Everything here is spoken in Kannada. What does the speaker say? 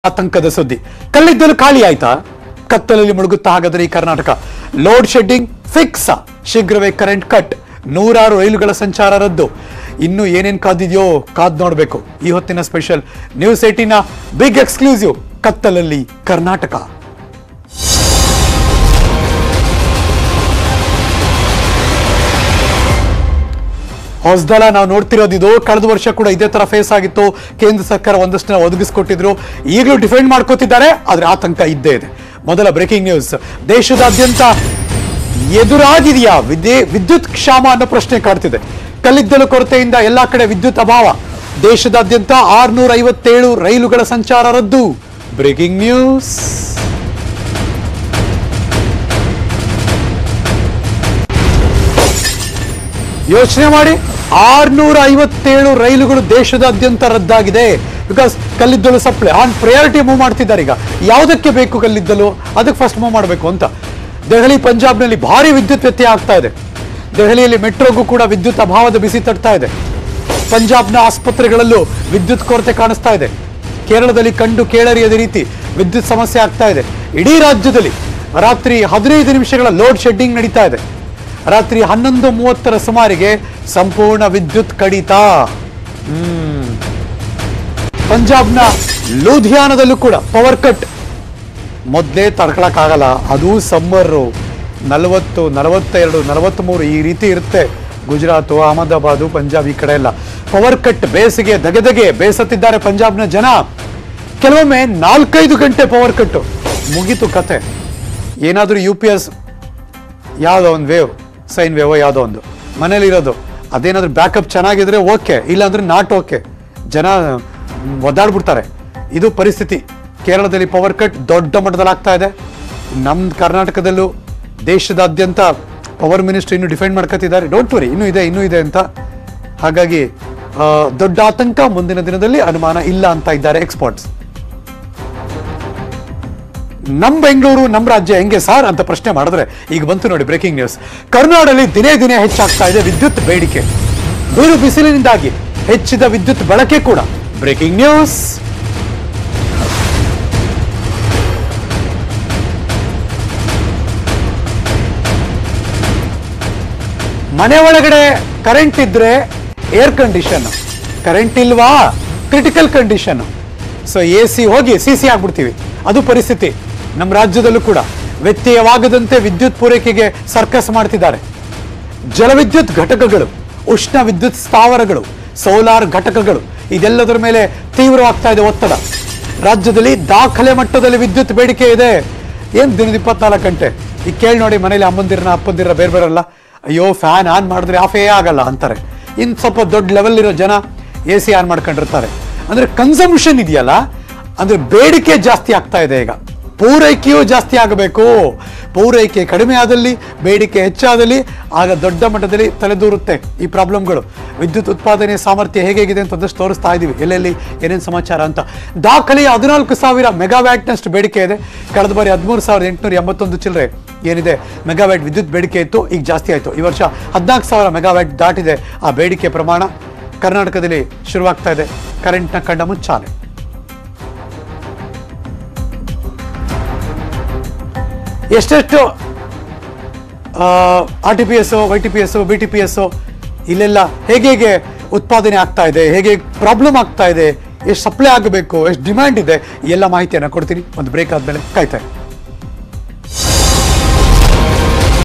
ಆತಂಕದ ಸುದ್ದಿ ಕಲ್ಲಿದ್ದಲು ಖಾಲಿ ಆಯ್ತಾ ಕತ್ತಲಲ್ಲಿ ಮುಳುಗುತ್ತಾ ಹಾಗಾದ್ರೆ ಈ ಕರ್ನಾಟಕ ಲೋಡ್ ಶೆಡ್ಡಿಂಗ್ ಫಿಕ್ಸ್ ಶೀಘ್ರವೇ ಕರೆಂಟ್ ಕಟ್ ನೂರಾರು ರೈಲುಗಳ ಸಂಚಾರ ರದ್ದು ಇನ್ನು ಏನೇನ್ ಕಾದಿದೆಯೋ ಕಾದ್ ನೋಡ್ಬೇಕು ಈ ಹೊತ್ತಿನ special news eighteen big exclusive ಕತ್ತಲಲ್ಲಿ ಕರ್ನಾಟಕ ಹೊಸದಳ ನಾವು ನೋಡ್ತಿರೋದು ಇದು ಕಳೆದ ವರ್ಷ ಕೂಡ ಇದೇ ತರ ಫೇಸ್ ಆಗಿತ್ತು ಕೇಂದ್ರ ಸರ್ಕಾರ ಒಂದಷ್ಟು ಒದಗಿಸ್ಕೊಟ್ಟಿದ್ರು ಈಗಲೂ ಡಿಫೆಂಡ್ ಮಾಡ್ಕೋತಿದ್ದಾರೆ ಆದ್ರೆ ಆತಂಕ ಇದ್ದೇ ಇದೆ ಮೊದಲ ಬ್ರೇಕಿಂಗ್ ನ್ಯೂಸ್ ದೇಶದಾದ್ಯಂತ ಎದುರಾಗಿದೆಯಾ ವಿದ್ಯೆ ವಿದ್ಯುತ್ ಕ್ಷಾಮ ಅನ್ನೋ ಪ್ರಶ್ನೆ ಕಾಡ್ತಿದೆ ಕಲ್ಲಿದ್ದಲು ಕೊರತೆಯಿಂದ ಎಲ್ಲಾ ಕಡೆ ವಿದ್ಯುತ್ ಅಭಾವ ದೇಶದಾದ್ಯಂತ ಆರ್ನೂರ ಐವತ್ತೇಳು ರೈಲುಗಳ ಸಂಚಾರ ರದ್ದು ಬ್ರೇಕಿಂಗ್ ನ್ಯೂಸ್ ಯೋಚನೆ ಮಾಡಿ ಆರ್ನೂರ ಐವತ್ತೇಳು ರೈಲುಗಳು ದೇಶದಾದ್ಯಂತ ರದ್ದಾಗಿದೆ ಬಿಕಾಸ್ ಕಲ್ಲಿದ್ದಲು ಸಪ್ಲೈ ಆನ್ ಪ್ರಯಾರಿಟಿ ಮೂವ್ ಮಾಡ್ತಿದ್ದಾರೆ ಈಗ ಯಾವುದಕ್ಕೆ ಬೇಕು ಕಲ್ಲಿದ್ದಲು ಅದಕ್ಕೆ ಫಸ್ಟ್ ಮೂವ್ ಮಾಡಬೇಕು ಅಂತ ದೆಹಲಿ ಪಂಜಾಬ್ನಲ್ಲಿ ಭಾರಿ ವಿದ್ಯುತ್ ವ್ಯತ್ಯಯ ಆಗ್ತಾ ಇದೆ ದೆಹಲಿಯಲ್ಲಿ ಮೆಟ್ರೋಗೂ ಕೂಡ ವಿದ್ಯುತ್ ಅಭಾವದ ಬಿಸಿ ತಟ್ತಾ ಇದೆ ಪಂಜಾಬ್ನ ಆಸ್ಪತ್ರೆಗಳಲ್ಲೂ ವಿದ್ಯುತ್ ಕೊರತೆ ಕಾಣಿಸ್ತಾ ಇದೆ ಕೇರಳದಲ್ಲಿ ಕಂಡು ಕೇಳರಿಯದ ರೀತಿ ವಿದ್ಯುತ್ ಸಮಸ್ಯೆ ಆಗ್ತಾ ಇದೆ ಇಡೀ ರಾಜ್ಯದಲ್ಲಿ ರಾತ್ರಿ ಹದಿನೈದು ನಿಮಿಷಗಳ ಲೋಡ್ ಶೆಡ್ಡಿಂಗ್ ನಡೀತಾ ಇದೆ ರಾತ್ರಿ ಹನ್ನೊಂದು ಮೂವತ್ತರ ಸುಮಾರಿಗೆ ಸಂಪೂರ್ಣ ವಿದ್ಯುತ್ ಕಡಿತ ಹ್ಮ್. ಪಂಜಾಬ್ನ ಲೂಧಿಯಾನದಲ್ಲೂ ಕೂಡ ಪವರ್ ಕಟ್ ಮೊದಲೇ ತಡ್ಕೊಳಕ್ಕಾಗಲ್ಲ ಅದು ಸಮ್ಮರು ನಲವತ್ತು ನಲವತ್ತೆರಡು ನಲವತ್ತ್ಮೂರು ಈ ರೀತಿ ಇರುತ್ತೆ ಗುಜರಾತು ಅಹಮದಾಬಾದು ಪಂಜಾಬ್ ಈ ಕಡೆ ಎಲ್ಲ ಪವರ್ ಕಟ್ ಬೇಸಿಗೆ ದಗೆದಗೆ ಬೇಸತ್ತಿದ್ದಾರೆ ಪಂಜಾಬ್ನ ಜನ ಕೆಲವೊಮ್ಮೆ ನಾಲ್ಕೈದು ಗಂಟೆ ಪವರ್ ಕಟ್ಟು ಮುಗೀತು ಕತೆ ಏನಾದರೂ ಯು ಪಿ ಎಸ್ ಯಾವುದೋ ಒಂದು ವೇವ್ ಸೈನ್ ವೇವೋ ಯಾವುದೋ ಒಂದು ಮನೇಲಿರೋದು ಅದೇನಾದ್ರೂ ಬ್ಯಾಕಪ್ ಚೆನ್ನಾಗಿದ್ರೆ ಓಕೆ ಇಲ್ಲಾಂದ್ರೆ ನಾಟ್ ಓಕೆ ಜನ ಮ್, ಒದ್ದಾಡ್ಬಿಡ್ತಾರೆ ಇದು ಪರಿಸ್ಥಿತಿ ಕೇರಳದಲ್ಲಿ ಪವರ್ ಕಟ್ ದೊಡ್ಡ ಮಟ್ಟದಲ್ಲಿ ಆಗ್ತಾ ಇದೆ ನಮ್ಮ ಕರ್ನಾಟಕದಲ್ಲೂ ದೇಶದಾದ್ಯಂತ ಪವರ್ ಮಿನಿಸ್ಟ್ರಿ ಇನ್ನು ಡಿಫೆಂಡ್ ಮಾಡ್ಕೊತಿದ್ದಾರೆ ಡೋಂಟ್ ವರಿ ಇನ್ನೂ ಇದೆ ಇನ್ನೂ ಇದೆ ಅಂತ ಹಾಗಾಗಿ ಆ, ದೊಡ್ಡ ಆತಂಕ ಮುಂದಿನ ದಿನದಲ್ಲಿ ಅನುಮಾನ ಇಲ್ಲ ಅಂತ ಇದ್ದಾರೆ ಎಕ್ಸ್ಪರ್ಟ್ಸ್ ನಮ್ ಬೆಂಗಳೂರು ನಮ್ ರಾಜ್ಯ ಹೆಂಗೆ ಸಾರ್ ಅಂತ ಪ್ರಶ್ನೆ ಮಾಡಿದ್ರೆ ಈಗ ಬಂತು ನೋಡಿ ಬ್ರೇಕಿಂಗ್ ನ್ಯೂಸ್ ಕರ್ನಾಡಲ್ಲಿ ದಿನೇ ದಿನೇ ಹೆಚ್ಚಾಗ್ತಾ ಇದೆ ವಿದ್ಯುತ್ ಬೇಡಿಕೆ ಬಿರು ಬಿಸಿಲಿನಿಂದಾಗಿ ಹೆಚ್ಚಿದ ವಿದ್ಯುತ್ ಬಳಕೆ ಕೂಡ ಬ್ರೇಕಿಂಗ್ ನ್ಯೂಸ್ ಮನೆ ಒಳಗಡೆ ಕರೆಂಟ್ ಇದ್ರೆ ಏರ್ ಕಂಡೀಷನ್ ಕರೆಂಟ್ ಇಲ್ವಾ critical condition so A C ಹೋಗಿ ಸಿ ಸಿ ಆಗ್ಬಿಡ್ತೀವಿ ಅದು ಪರಿಸ್ಥಿತಿ ನಮ್ಮ ರಾಜ್ಯದಲ್ಲೂ ಕೂಡ ವ್ಯತ್ಯಯವಾಗದಂತೆ ವಿದ್ಯುತ್ ಪೂರೈಕೆಗೆ ಸರ್ಕಸ್ ಮಾಡ್ತಿದ್ದಾರೆ ಜಲವಿದ್ಯುತ್ ಘಟಕಗಳು ಉಷ್ಣ ವಿದ್ಯುತ್ ಸ್ಥಾವರಗಳು ಸೋಲಾರ್ ಘಟಕಗಳು ಇದೆಲ್ಲದರ ಮೇಲೆ ತೀವ್ರವಾಗ್ತಾ ಇದೆ ಒತ್ತಡ ರಾಜ್ಯದಲ್ಲಿ ದಾಖಲೆ ಮಟ್ಟದಲ್ಲಿ ವಿದ್ಯುತ್ ಬೇಡಿಕೆ ಇದೆ ಏನ್ ದಿನದ ಇಪ್ಪತ್ನಾಲ್ಕು ಗಂಟೆ ಈಗ ಕೇಳಿ ನೋಡಿ ಮನೇಲಿ ಅಮ್ಮಂದಿರನ ಅಪ್ಪಂದಿರ ಬೇರೆ ಬೇರೆಲ್ಲ ಅಯ್ಯೋ ಫ್ಯಾನ್ ಆನ್ ಮಾಡಿದ್ರೆ ಆಫೇ ಆಗಲ್ಲ ಅಂತಾರೆ ಇನ್ನು ಸ್ವಲ್ಪ ದೊಡ್ಡ ಲೆವೆಲ್ ಇರೋ ಜನ ಎ ಸಿ ಆನ್ ಮಾಡ್ಕೊಂಡಿರ್ತಾರೆ ಅಂದ್ರೆ ಕನ್ಸಂಪ್ಷನ್ ಇದೆಯಲ್ಲ ಅಂದ್ರೆ ಬೇಡಿಕೆ ಜಾಸ್ತಿ ಆಗ್ತಾ ಇದೆ ಈಗ ಪೂರೈಕೆಯೂ ಜಾಸ್ತಿ ಆಗಬೇಕು ಪೂರೈಕೆ ಕಡಿಮೆ ಆದಲ್ಲಿ ಬೇಡಿಕೆ ಹೆಚ್ಚಾದಲ್ಲಿ ಆಗ ದೊಡ್ಡ ಮಟ್ಟದಲ್ಲಿ ತಲೆದೂರುತ್ತೆ ಈ ಪ್ರಾಬ್ಲಮ್ಗಳು ವಿದ್ಯುತ್ ಉತ್ಪಾದನೆ ಸಾಮರ್ಥ್ಯ ಹೇಗಿದೆ ಅಂತ ಒಂದಷ್ಟು ತೋರಿಸ್ತಾ ಇದ್ದೀವಿ ಎಲ್ಲೆಲ್ಲಿ ಏನೇನು ಸಮಾಚಾರ ಅಂತ ದಾಖಲೆಯ ಹದಿನಾಲ್ಕು ಸಾವಿರ ಮೆಗಾವ್ಯಾಟ್ನಷ್ಟು ಬೇಡಿಕೆ ಇದೆ ಕಳೆದ ಬಾರಿ ಹದಿಮೂರು ಸಾವಿರದ ಎಂಟುನೂರ ಎಂಬತ್ತೊಂದು ಚಿಲ್ಲರೆ ಏನಿದೆ ಮೆಗಾವ್ಯಾಟ್ ವಿದ್ಯುತ್ ಬೇಡಿಕೆ ಇತ್ತು ಈಗ ಜಾಸ್ತಿ ಆಯಿತು ಈ ವರ್ಷ ಹದಿನಾಲ್ಕು ಸಾವಿರ ಮೆಗಾವ್ಯಾಟ್ ದಾಟಿದೆ ಆ ಬೇಡಿಕೆ ಪ್ರಮಾಣ ಕರ್ನಾಟಕದಲ್ಲಿ ಶುರುವಾಗ್ತಾ ಇದೆ ಕರೆಂಟ್ನ ಕಂಡ ಮುಚ್ಚಾಲೆ ಎಷ್ಟೆಷ್ಟು R T P S Y T P S B T P S ಇಲ್ಲೆಲ್ಲ ಹೇಗೆ ಹೇಗೆ ಉತ್ಪಾದನೆ ಆಗ್ತಾ ಇದೆ ಹೇಗೆ ಪ್ರಾಬ್ಲಮ್ ಆಗ್ತಾ ಇದೆ ಎಷ್ಟು ಸಪ್ಲೈ ಆಗಬೇಕು ಎಷ್ಟು ಡಿಮ್ಯಾಂಡ್ ಇದೆ ಈ ಎಲ್ಲ ಮಾಹಿತಿಯನ್ನು ಕೊಡ್ತೀನಿ ಒಂದು ಬ್ರೇಕ್ ಆದಮೇಲೆ ಕಾಯ್ತಾ ಇರಿ.